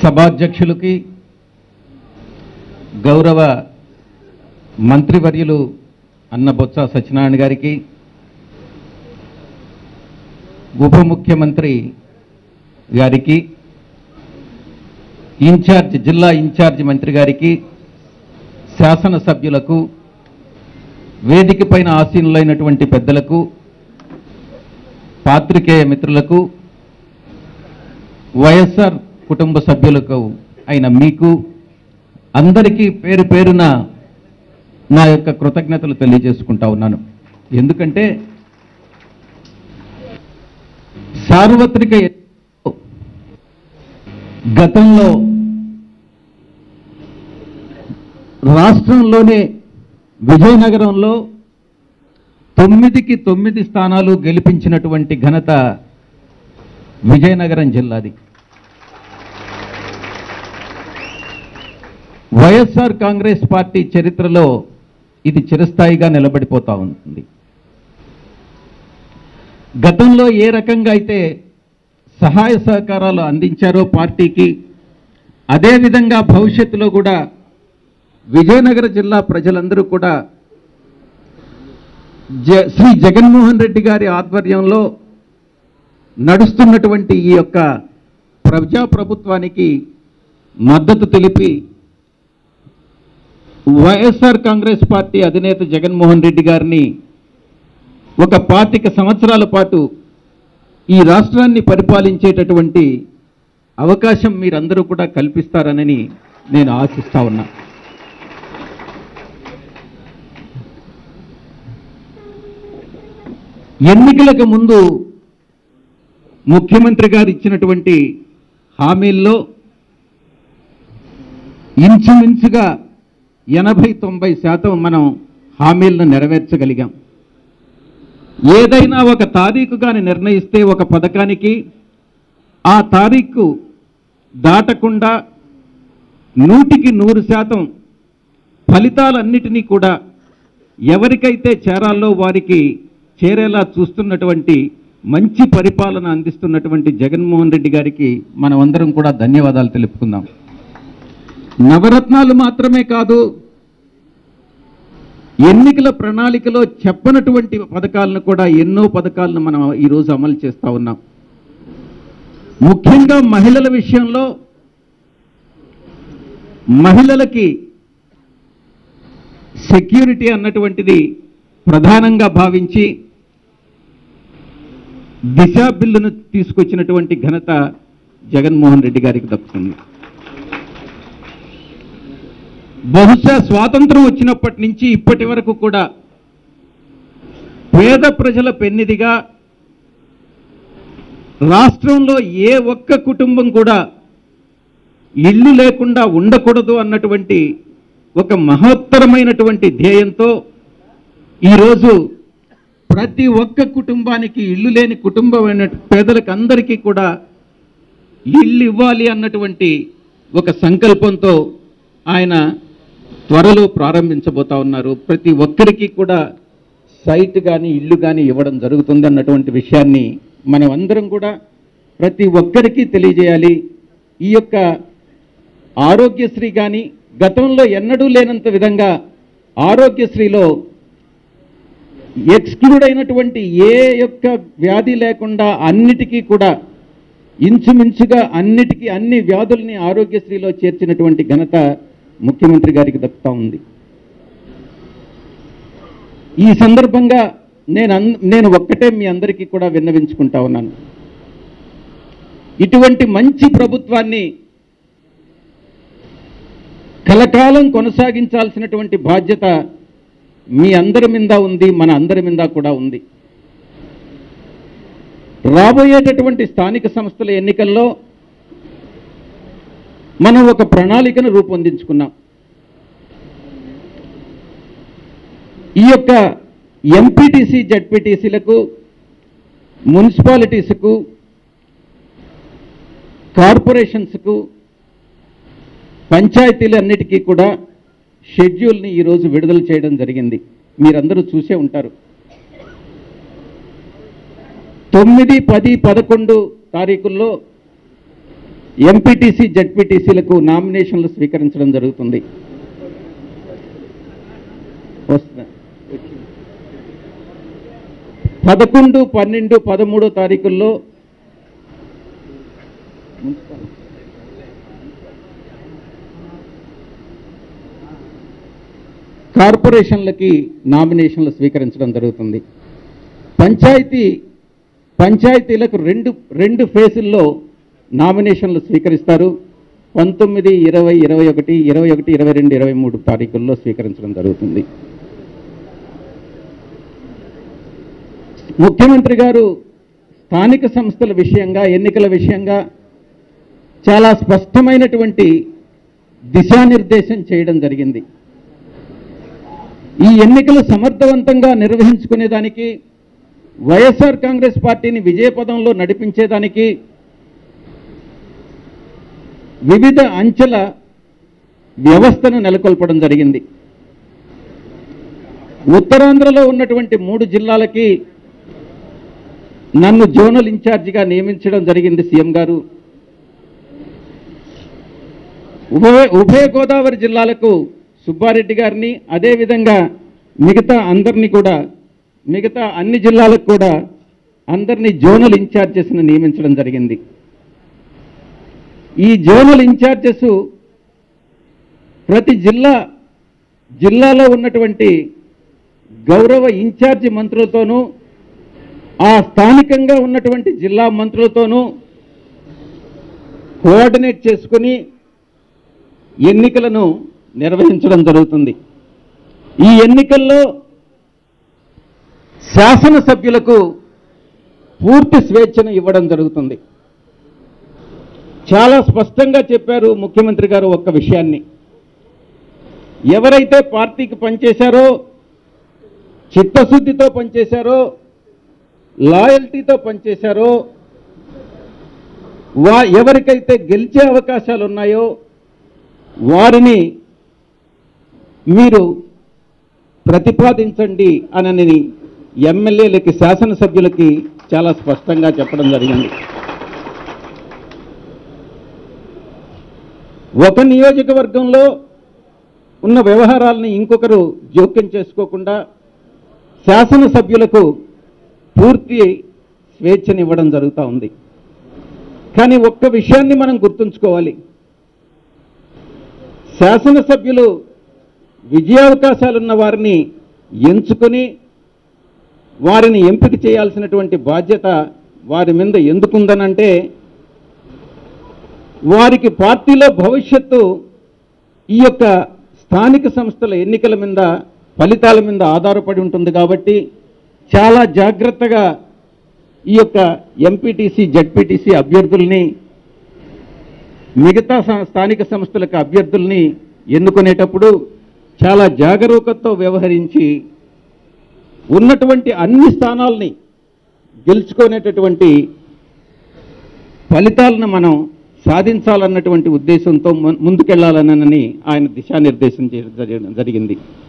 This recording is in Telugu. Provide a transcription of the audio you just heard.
సభాధ్యక్షులకి గౌరవ మంత్రివర్యులు అన్న బొత్స సత్యనారాయణ గారికి ఉప ముఖ్యమంత్రి గారికి ఇన్ఛార్జ్ జిల్లా ఇన్ఛార్జ్ మంత్రి గారికి శాసనసభ్యులకు వేదిక పైన ఆసీనులైనటువంటి పెద్దలకు పాత్రికేయ మిత్రులకు వైఎస్ఆర్ కుటుంబ సభ్యులకు అయిన మీకు అందరికీ పేరు పేరున నా యొక్క కృతజ్ఞతలు తెలియజేసుకుంటా ఉన్నాను ఎందుకంటే సార్వత్రిక ఎన్నికల్లో గతంలో రాష్ట్రంలోనే విజయనగరంలో తొమ్మిదికి తొమ్మిది స్థానాలు గెలిపించినటువంటి ఘనత విజయనగరం జిల్లాది వైఎస్ఆర్ కాంగ్రెస్ పార్టీ చరిత్రలో ఇది చిరస్థాయిగా నిలబడిపోతా ఉంటుంది గతంలో ఏ రకంగా అయితే సహాయ సహకారాలు అందించారో పార్టీకి అదేవిధంగా భవిష్యత్తులో కూడా విజయనగర జిల్లా ప్రజలందరూ కూడా జ శ్రీ జగన్మోహన్ రెడ్డి గారి ఆధ్వర్యంలో నడుస్తున్నటువంటి ఈ యొక్క ప్రజాప్రభుత్వానికి మద్దతు తెలిపి వైఎస్ఆర్ కాంగ్రెస్ పార్టీ అధినేత జగన్మోహన్ రెడ్డి గారిని ఒక పాతిక సంవత్సరాల పాటు ఈ రాష్ట్రాన్ని పరిపాలించేటటువంటి అవకాశం మీరందరూ కూడా కల్పిస్తారనని నేను ఆశిస్తా ఉన్నా ఎన్నికలకు ముందు ముఖ్యమంత్రి గారు ఇచ్చినటువంటి హామీల్లో ఇంచుమించుగా ఎనభై తొంభై శాతం మనం హామీలను నెరవేర్చగలిగాం ఏదైనా ఒక తారీఖు కానీ నిర్ణయిస్తే ఒక పథకానికి ఆ తారీఖు దాటకుండా నూటికి నూరు శాతం ఫలితాలన్నిటినీ కూడా ఎవరికైతే చేరాలో వారికి చేరేలా చూస్తున్నటువంటి మంచి పరిపాలన అందిస్తున్నటువంటి జగన్మోహన్ రెడ్డి గారికి మనమందరం కూడా ధన్యవాదాలు తెలుపుకుందాం నవరత్నాలు మాత్రమే కాదు ఎన్నికల ప్రణాళికలో చెప్పనటువంటి పథకాలను కూడా ఎన్నో పథకాలను మనం ఈరోజు అమలు చేస్తా ఉన్నాం ముఖ్యంగా మహిళల విషయంలో మహిళలకి సెక్యూరిటీ అన్నటువంటిది ప్రధానంగా భావించి దిశ బిల్లును తీసుకొచ్చినటువంటి ఘనత జగన్మోహన్ రెడ్డి గారికి దక్కుతుంది బహుశా స్వాతంత్రం వచ్చినప్పటి నుంచి ఇప్పటి వరకు కూడా పేద ప్రజల పెన్నిదిగా రాష్ట్రంలో ఏ ఒక్క కుటుంబం కూడా ఇల్లు లేకుండా ఉండకూడదు అన్నటువంటి ఒక మహోత్తరమైనటువంటి ధ్యేయంతో ఈరోజు ప్రతి ఒక్క కుటుంబానికి ఇల్లు లేని కుటుంబమైన పేదలకు అందరికీ కూడా ఇల్లు ఇవ్వాలి అన్నటువంటి ఒక సంకల్పంతో ఆయన త్వరలో ప్రారంభించబోతా ఉన్నారు ప్రతి ఒక్కరికి కూడా సైట్ కానీ ఇల్లు కానీ ఇవ్వడం జరుగుతుంది అన్నటువంటి విషయాన్ని మనం అందరం కూడా ప్రతి ఒక్కరికి తెలియజేయాలి ఈ యొక్క ఆరోగ్యశ్రీ కానీ గతంలో ఎన్నడూ లేనంత విధంగా ఆరోగ్యశ్రీలో ఎక్స్క్లూడ్ అయినటువంటి ఏ యొక్క వ్యాధి లేకుండా అన్నిటికీ కూడా ఇంచుమించుగా అన్నిటికీ అన్ని వ్యాధుల్ని ఆరోగ్యశ్రీలో చేర్చినటువంటి ఘనత ముఖ్యమంత్రి గారికి దక్కుతా ఉంది ఈ సందర్భంగా నేను అన్- నేను ఒక్కటే మీ అందరికీ కూడా విన్నవించుకుంటా ఉన్నాను ఇటువంటి మంచి ప్రభుత్వాన్ని కలకాలం కొనసాగించాల్సినటువంటి బాధ్యత మీ అందరి మీద ఉంది మన అందరి మీద కూడా ఉంది రాబోయేటటువంటి స్థానిక సంస్థల ఎన్నికల్లో మనం ఒక ప్రణాళికను రూపొందించుకున్నాం ఈ యొక్క ఎంపీటీసీ జడ్పీటీసీలకు మున్సిపాలిటీస్కు కార్పొరేషన్స్కు పంచాయతీలన్నిటికీ కూడా షెడ్యూల్ని ఈరోజు విడుదల చేయడం జరిగింది మీరందరూ చూసే ఉంటారు తొమ్మిది పది పదకొండు తారీఖుల్లో ఎంపీటీసీ జడ్పీటీసీలకు నామినేషన్లు స్వీకరించడం జరుగుతుంది వస్తా పదకొండు పన్నెండు పదమూడో తారీఖుల్లో కార్పొరేషన్లకి నామినేషన్లు స్వీకరించడం జరుగుతుంది పంచాయతీ పంచాయతీలకు రెండు రెండు ఫేజుల్లో నామినేషన్లు స్వీకరిస్తారు పంతొమ్మిది ఇరవై ఇరవై ఒకటి ఇరవై ఒకటి ఇరవై రెండు ఇరవై మూడు తారీఖుల్లో స్వీకరించడం జరుగుతుంది ముఖ్యమంత్రి గారు స్థానిక సంస్థల విషయంగా ఎన్నికల విషయంగా చాలా స్పష్టమైనటువంటి దిశానిర్దేశం చేయడం జరిగింది ఈ ఎన్నికలు సమర్థవంతంగా నిర్వహించుకునేదానికి వైఎస్ఆర్ కాంగ్రెస్ పార్టీని విజయపదంలో నడిపించేదానికి వివిధ అంచెల వ్యవస్థను నెలకొల్పడం జరిగింది ఉత్తరాంధ్రలో ఉన్నటువంటి మూడు జిల్లాలకి నన్ను జోనల్ ఇన్ఛార్జిగా నియమించడం జరిగింది సీఎం గారు ఉభయ ఉభయ గోదావరి జిల్లాలకు సుబ్బారెడ్డి గారిని అదేవిధంగా మిగతా అందరినీ కూడా మిగతా అన్ని జిల్లాలకు కూడా అందరినీ జోనల్ ఇన్ఛార్జెస్ని నియమించడం జరిగింది ఈ జోనల్ ఇన్ఛార్జెస్ ప్రతి జిల్లా జిల్లాలో ఉన్నటువంటి గౌరవ ఇన్ఛార్జి మంత్రులతోనూ ఆ స్థానికంగా ఉన్నటువంటి జిల్లా మంత్రులతోనూ కోఆర్డినేట్ చేసుకుని ఎన్నికలను నిర్వహించడం జరుగుతుంది ఈ ఎన్నికల్లో శాసనసభ్యులకు పూర్తి స్వేచ్ఛను ఇవ్వడం జరుగుతుంది చాలా స్పష్టంగా చెప్పారు ముఖ్యమంత్రి గారు ఒక్క విషయాన్ని ఎవరైతే పార్టీకి పనిచేశారో చిత్తశుద్ధితో పనిచేశారో లాయల్టీతో పనిచేశారో వా ఎవరికైతే గెలిచే అవకాశాలు ఉన్నాయో వారిని మీరు ప్రతిపాదించండి అనని ఎమ్మెల్యేలకి శాసనసభ్యులకి చాలా స్పష్టంగా చెప్పడం జరిగింది ఒక నియోజకవర్గంలో ఉన్న వ్యవహారాలని ఇంకొకరు జోక్యం చేసుకోకుండా శాసనసభ్యులకు పూర్తి స్వేచ్ఛనివ్వడం జరుగుతూ ఉంది కానీ ఒక్క విషయాన్ని మనం గుర్తుంచుకోవాలి శాసనసభ్యులు విజయావకాశాలున్న వారిని ఎంచుకొని వారిని ఎంపిక చేయాల్సినటువంటి బాధ్యత వారి మీద ఎందుకుందనంటే వారికి పార్టీలో భవిష్యత్తు ఈ యొక్క స్థానిక సంస్థల ఎన్నికల మీద ఫలితాల మీద ఆధారపడి ఉంటుంది కాబట్టి చాలా జాగ్రత్తగా ఈ యొక్క ఎంపీటీసీ జడ్పీటీసీ అభ్యర్థుల్ని మిగతా స- స్థానిక సంస్థలకు అభ్యర్థుల్ని ఎన్నుకునేటప్పుడు చాలా జాగరూకతతో వ్యవహరించి ఉన్నటువంటి అన్ని స్థానాల్ని గెలుచుకునేటటువంటి ఫలితాలను మనం సాధించాలన్నటువంటి ఉద్దేశంతో ము- ముందుకెళ్లాలనని ఆయన దిశానిర్దేశం చేయడం జరిగింది